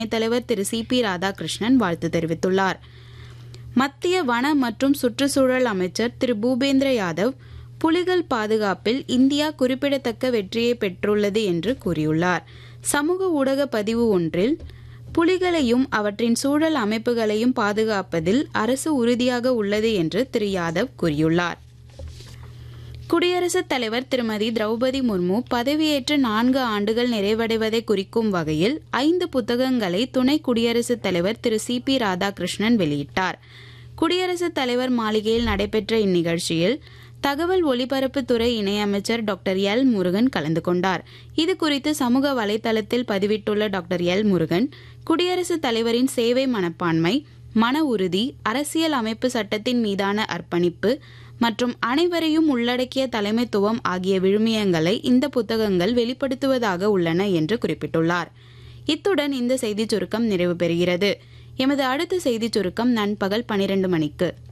தலைவர் திரு C B Radhakrishnan வாழ்த்து தெரிவித்துள்ளார் மத்திய வன மற்றும் சுற்றுச்சூழல் அமைச்சர் திரு பூபேந்திர யாதவ் புலிகள் பாதுகாப்பில் இந்தியா குறிப்பிடத்தக்க வெற்றியை பெற்றுள்ளது என்று கூறியுள்ளார் சமூக ஊடக பதிவு ஒன்றில் புலிகளையும் அவற்றின் சூழல் அமைப்புகளையும் பாதுகாப்பதில் அரசு உறுதியாக உள்ளது என்று திரு யாதவ் கூறியுள்ளார் குடியரசுத் தலைவர் திருமதி திரௌபதி முர்மு பதவியேற்று நான்கு ஆண்டுகள் நிறைவடைவதை குறிக்கும் வகையில் ஐந்து புத்தகங்களை துணை குடியரசுத் தலைவர் திரு சி பி ராதாகிருஷ்ணன் வெளியிட்டார் குடியரசுத் தலைவர் மாளிகையில் நடைபெற்ற இந்நிகழ்ச்சியில் தகவல் ஒலிபரப்புத்துறை இணையமைச்சர் டாக்டர் எல் முருகன் கலந்து கொண்டார் இது குறித்து சமூக வலைதளத்தில் பதிவிட்டுள்ள டாக்டர் எல் முருகன் குடியரசுத் தலைவரின் சேவை மனப்பான்மை மன உறுதி அரசியல் அமைப்பு சட்டத்தின் மீதான அர்ப்பணிப்பு மற்றும் அனைவரையும் உள்ளடக்கிய தலைமைத்துவம் ஆகிய விழுமியங்களை இந்த புத்தகங்கள் வெளிப்படுத்துவதாக உள்ளன என்று குறிப்பிட்டுள்ளார் இத்துடன் இந்த செய்திச் சுருக்கம் நிறைவு பெறுகிறது எமது அடுத்த செய்திச் சுருக்கம் நண்பகல் பனிரெண்டு மணிக்கு